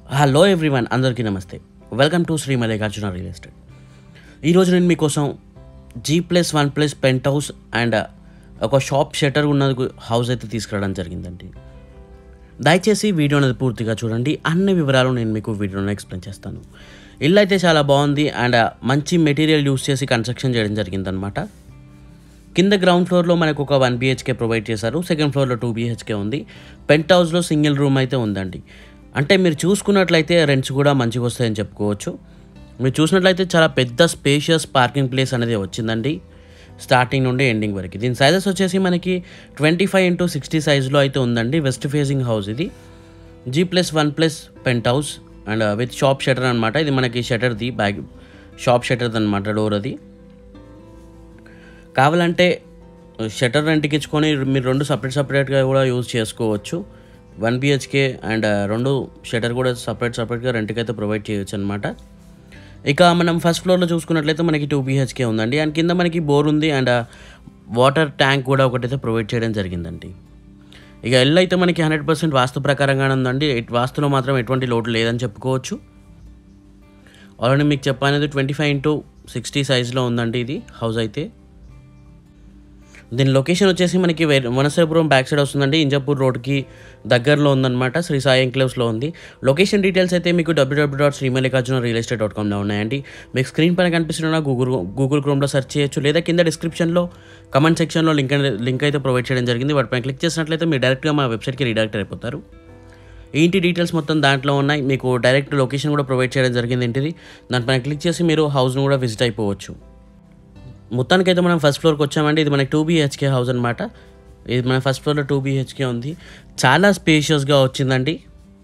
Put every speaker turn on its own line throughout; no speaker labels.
hello everyone అందరికీ నమస్తే welcome to Shri Mallikarjuna real estate ఈరోజు నేను మీకోసం G plus one plus penthouse and ఒక షాప్ షటర్ ఉన్న హౌస్ అయితే తీసుకురావడం జరిగిందండి దయచేసి వీడియో అనేది పూర్తిగా చూడండి అన్ని వివరాలు నేను మీకు వీడియోలో ఎక్స్ప్లెయిన్ చేస్తాను ఇల్లు అయితే చాలా బాగుంది అండ్ మంచి మెటీరియల్ యూస్ చేసి కన్స్ట్రక్షన్ చేయడం జరిగిందనమాట కింద గ్రౌండ్ ఫ్లోర్లో మనకు ఒక వన్ బీహెచ్కే ప్రొవైడ్ చేశారు సెకండ్ ఫ్లోర్లో టూ బీహెచ్కే ఉంది పెంట్ హౌస్లో సింగిల్ రూమ్ అయితే ఉందండి అంటే మీరు చూసుకున్నట్లయితే రెంట్స్ కూడా మంచిగా వస్తాయని చెప్పుకోవచ్చు మీరు చూసినట్లయితే చాలా పెద్ద స్పేషియస్ పార్కింగ్ ప్లేస్ అనేది వచ్చిందండి స్టార్టింగ్ నుండి ఎండింగ్ వరకు దీని సైజెస్ వచ్చేసి మనకి ట్వంటీ ఫైవ్ ఇంటూ సిక్స్టీ సైజ్లో అయితే ఉందండి వెస్ట్ ఫేసింగ్ హౌస్ ఇది G plus one plus penthouse and with shop shutter అనమాట ఇది మనకి షటర్ది బ్యాగ్ షాప్ షటర్ది అనమాట డోర్ అది కావాలంటే షటర్ రెంట్కి ఇచ్చుకొని మీరు రెండు సపరేట్ సపరేట్గా కూడా యూజ్ చేసుకోవచ్చు వన్ బిహెచ్కే అండ్ రెండు షటర్ కూడా సపరేట్ సపరేట్గా రెంట్కి అయితే ప్రొవైడ్ చేయొచ్చు అనమాట ఇక మనం ఫస్ట్ ఫ్లోర్లో చూసుకున్నట్లయితే మనకి టూ బీహెచ్కే ఉందండి అండ్ కింద మనకి బోర్ ఉంది అండ్ వాటర్ ట్యాంక్ కూడా ఒకటైతే ప్రొవైడ్ చేయడం జరిగిందండి ఇక ఇల్లు అయితే మనకి హండ్రెడ్ పర్సెంట్ వాస్తు ప్రకారంగానే ఉందండి ఎట్- వాస్తులో మాత్రం ఎటువంటి లోటు లేదని చెప్పుకోవచ్చు ఆల్రెడీ మీకు చెప్పనేది ట్వంటీ ఫైవ్ ఇంటూ సిక్స్టీ సైజ్లో ఉందండి ఇది హౌస్ అయితే దీని లొకేషన్ వచ్చేసి మనకి వే- వనసరపురం బ్యాక్ సైడ్ వస్తుందండి ఇంజాపూర్ రోడ్కి దగ్గరలో ఉందన్నమాట శ్రీ సాయి ఎంక్లేవ్స్లో ఉంది లొకేషన్ డీటెయిల్స్ అయితే మీకు W W dot Shri Mallikarjuna real estate dot కామ్లో ఉన్నాయండి మీకు స్క్రీన్ పైన కనిపిస్తున్న గూగుల్ గూగుల్ క్రోమ్లో సెర్చ్ చేయొచ్చు లేదా కింద డిస్క్రిప్షన్లో కమెంట్ సెక్షన్లో లింక్ అనే- లింక్ అయితే ప్రొవైడ్ చేయడం జరిగింది వాటిపైన క్లిక్ చేసినట్లయితే మీరు డైరెక్ట్గా మా వెబ్సైట్కి రీడైరెక్ట్ అయిపోతారు ఈ ఇంటి డీటెయిల్స్ మొత్తం దాంట్లో ఉన్నాయి మీకు డైరెక్ట్ లొకేషన్ కూడా ప్రొవైడ్ చేయడం జరిగింది ఇంటిది దానిపైన క్లిక్ చేసి మీరు హౌస్ను కూడా విజిట్ అయిపోవచ్చు మొత్తానికైతే మనం ఫస్ట్ ఫ్లోర్కి వచ్చామండి ఇది మనకి టూ బీహెచ్కే హౌస్ అనమాట ఇది మన ఫస్ట్ ఫ్లోర్లో టూ బీహెచ్కే ఉంది చాలా స్పేషియస్గా వచ్చిందండి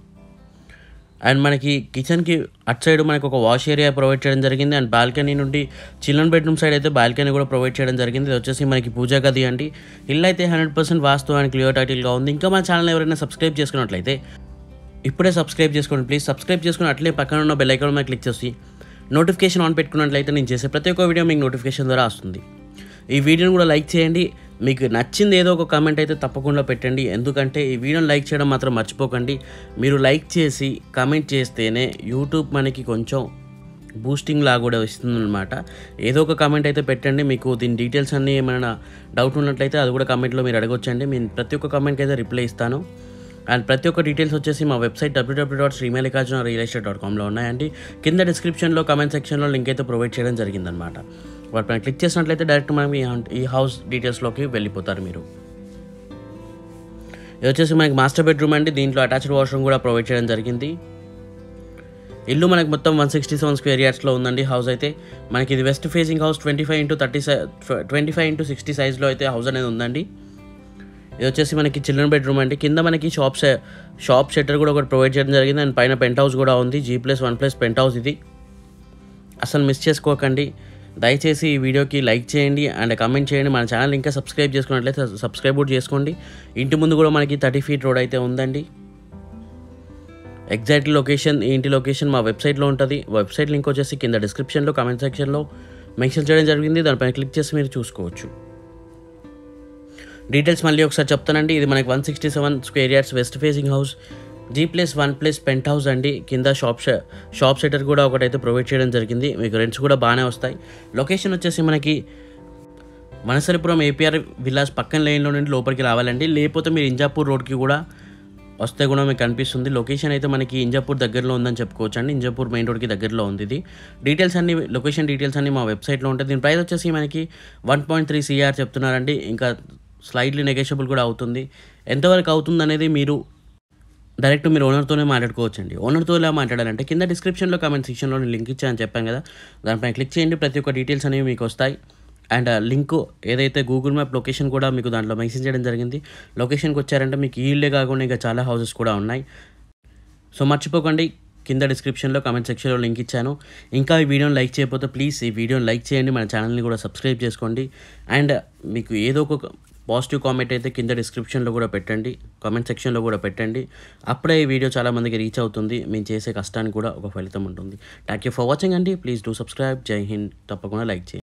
అండ్ మనకి కిచెన్కి అట్ సైడ్ మనకి ఒక వాష్ ఏరియా ప్రొవైడ్ చేయడం జరిగింది అండ్ బాల్కనీ నుండి చిల్డ్రన్ బెడ్రూమ్ సైడ్ అయితే బాల్కనీ కూడా ప్రొవైడ్ చేయడం జరిగింది ఇది వచ్చేసి మనకి పూజా గది అండి ఇల్లు అయితే hundred percent vastu and clear టైటిల్గా ఉంది ఇంకా మన ఛానల్ ఎవరైనా సబ్స్క్రైబ్ చేసుకున్నట్లయితే ఇప్పుడే సబ్స్క్రైబ్ చేసుకోండి ప్లీజ్ సబ్స్క్రైబ్ చేసుకుని అట్లే పక్కన ఉన్న బెల్ ఐకాన్ మీద క్లిక్ చేసి నోటిఫికేషన్ ఆన్ పెట్టుకున్నట్లయితే నేను చేసే ప్రతి ఒక్క వీడియో మీకు నోటిఫికేషన్ ద్వారా వస్తుంది ఈ వీడియోని కూడా లైక్ చేయండి మీకు నచ్చింది ఏదో ఒక కామెంట్ అయితే తప్పకుండా పెట్టండి ఎందుకంటే ఈ వీడియోని లైక్ చేయడం మాత్రం మర్చిపోకండి మీరు లైక్ చేసి కామెంట్ చేస్తేనే యూట్యూబ్ మనకి కొంచెం బూస్టింగ్ లా కూడా ఇస్తుందన్నమాట ఏదో ఒక కామెంట్ అయితే పెట్టండి మీకు దీని డీటెయిల్స్ అన్నీ ఏమైనా డౌట్ ఉన్నట్లయితే అది కూడా కామెంట్లో మీరు అడగొచ్చండి నేను ప్రతి ఒక్క కామెంట్కి అయితే రిప్లై ఇస్తాను అండ్ ప్రతి ఒక్క డీటెయిల్స్ వచ్చేసి మా website W W dot Shri Mallikarjuna real estate dot కామ్లో ఉన్నాయండి కింద డిస్క్రిప్షన్లో కమెంట్ సెక్షన్లో లింక్ అయితే ప్రొవైడ్ చేయడం జరిగిందనమాట వాటిపైన క్లిక్ చేసినట్లయితే డైరెక్ట్ మనం ఈ హౌ- ఈ హౌస్ డీటెయిల్స్లోకి వెళ్ళిపోతారు మీరు ఇది వచ్చేసి మనకి మాస్టర్ బెడ్రూమ్ అండి దీంట్లో అటాచ్డ్ వాష్రూమ్ కూడా ప్రొవైడ్ చేయడం జరిగింది ఇల్లు మనకి మొత్తం వన్ సిక్స్టీ సెవెన్ స్క్వేర్ యార్డ్స్లో ఉందండి హౌస్ అయితే మనకి ఇది west facing house twenty five into thirty size twenty five into sixty సైజ్లో అయితే హౌస్ అనేది ఉందండి ఇది వచ్చేసి మనకి చిల్డ్రన్ బెడ్రూమ్ అండి కింద మనకి షాప్ షె- షాప్ షట్టర్ కూడా ఒకటి ప్రొవైడ్ చేయడం జరిగింది అండ్ పైన పెంట్ హౌస్ కూడా ఉంది G plus one plus penthouse ఇది అసలు మిస్ చేసుకోకండి దయచేసి ఈ వీడియోకి లైక్ చేయండి అండ్ కమెంట్ చేయండి మన ఛానల్ ఇంకా సబ్స్క్రైబ్ చేసుకున్నట్లయితే సబ్స్క్రైబ్ కూడా చేసుకోండి ఇంటి ముందు కూడా మనకి థర్టీ ఫీట్ రోడ్ అయితే ఉందండి ఎగ్జాక్ట్ లొకేషన్ ఈ ఇంటి లొకేషన్ మా వెబ్సైట్లో ఉంటుంది వెబ్సైట్ లింక్ వచ్చేసి కింద డిస్క్రిప్షన్లో కామెంట్ సెక్షన్లో మెన్షన్ చేయడం జరిగింది దానిపైన క్లిక్ చేసి మీరు చూసుకోవచ్చు డీటెయిల్స్ మళ్ళీ ఒకసారి చెప్తానండి ఇది మనకి one sixty seven square yards west facing house G plus one plus penthouse అండి కింద షాప్ ష- షాప్ సెటర్ కూడా ఒకటైతే ప్రొవైడ్ చేయడం జరిగింది మీకు రెంట్స్ కూడా బాగానే వస్తాయి లొకేషన్ వచ్చేసి మనకి మనసరిపురం ఏపీఆర్ విలాస్ పక్కన లైన్లో నుండి లోపలికి రావాలండి లేకపోతే మీరు ఇంజాపూర్ రోడ్కి కూడా వస్తే కూడా మీకు కనిపిస్తుంది లొకేషన్ అయితే మనకి ఇంజాపూర్ దగ్గరలో ఉందని చెప్పుకోవచ్చు అండి ఇంజాపూర్ మెయిన్ రోడ్కి దగ్గరలో ఉంది ఇది డీటెయిల్స్ అన్ని లొకేషన్ డీటెయిల్స్ అన్ని మా వెబ్సైట్లో ఉంటాయి దీని ప్రైస్ వచ్చేసి మనకి వన్ పాయింట్ త్రీ సిఆర్ చెప్తున్నారండి ఇంకా స్లైట్లీ నెగోషియబుల్ కూడా అవుతుంది ఎంతవరకు అవుతుంది అనేది మీరు డైరెక్ట్ మీరు ఓనర్తోనే మాట్లాడుకోవచ్చండి ఓనర్తో ఎలా మాట్లాడాలంటే కింద డిస్క్రిప్షన్లో కామెంట్ సెక్షన్లో నేను లింక్ ఇచ్చాను చెప్పాను కదా దానిపైన క్లిక్ చేయండి ప్రతి ఒక్క డీటెయిల్స్ అనేవి మీకు వస్తాయి అండ్ లింక్ ఏదైతే గూగుల్ మ్యాప్ లొకేషన్ కూడా మీకు దాంట్లో మెన్షన్ చేయడం జరిగింది లొకేషన్కి వచ్చారంటే మీకు ఈ ఇల్లే కాకుండా ఇంకా చాలా హౌసెస్ కూడా ఉన్నాయి సో మర్చిపోకండి కింద డిస్క్రిప్షన్లో కామెంట్ సెక్షన్లో లింక్ ఇచ్చాను ఇంకా ఈ వీడియోని లైక్ చేయకపోతే ప్లీజ్ ఈ వీడియోని లైక్ చేయండి మన ఛానల్ని కూడా సబ్స్క్రైబ్ చేసుకోండి అండ్ మీకు ఏదో ఒక పాజిటివ్ కామెంట్ అయితే కింద డిస్క్రిప్షన్లో కూడా పెట్టండి కామెంట్ సెక్షన్లో కూడా పెట్టండి అప్పుడే ఈ వీడియో చాలా మందికి రీచ్ అవుతుంది మేము చేసే కష్టానికి కూడా ఒక ఫలితం ఉంటుంది థ్యాంక్ యూ ఫర్ వాచింగ్ అండి please do subscribe Jai Hind తప్పకుండా లైక్ చేయండి